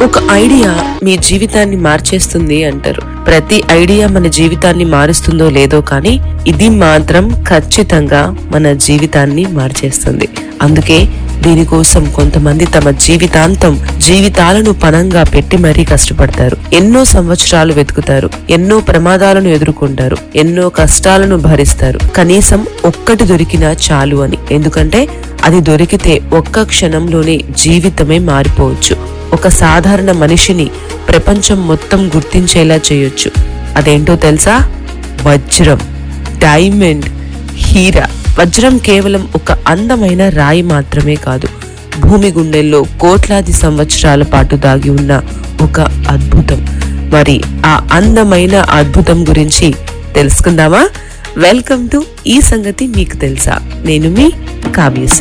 ఒక ఐడియా మీ జీవితాన్ని మార్చేస్తుంది అంటారు ప్రతి ఐడియా మన జీవితాన్ని మారుస్తుందో లేదో కానీ ఇది మాత్రం ఖచ్చితంగా మన జీవితాన్ని మార్చేస్తుంది అందుకే దీనికోసం కొంతమంది తమ జీవితాంతం జీవితాలను పనంగా పెట్టి మరీ కష్టపడతారు ఎన్నో సంవత్సరాలు వెతుకుతారు ఎన్నో ప్రమాదాలను ఎదుర్కొంటారు ఎన్నో కష్టాలను భరిస్తారు కనీసం ఒక్కటి దొరికినా చాలు అని ఎందుకంటే అది దొరికితే ఒక్క క్షణంలోనే జీవితమే మారిపోవచ్చు ఒక సాధారణ మనిషిని ప్రపంచం మొత్తం గుర్తించేలా చేయొచ్చు అదేంటో తెలుసా వజ్రం డైమండ్ హీరా వజ్రం కేవలం ఒక అందమైన రాయి మాత్రమే కాదు భూమి గుండెల్లో కోట్లాది సంవత్సరాల పాటు దాగి ఉన్న ఒక అద్భుతం మరి ఆ అందమైన అద్భుతం గురించి తెలుసుకుందామా వెల్కమ్ టు ఈ సంగతి మీకు తెలుసా నేను మీ కావ్యశ్రీ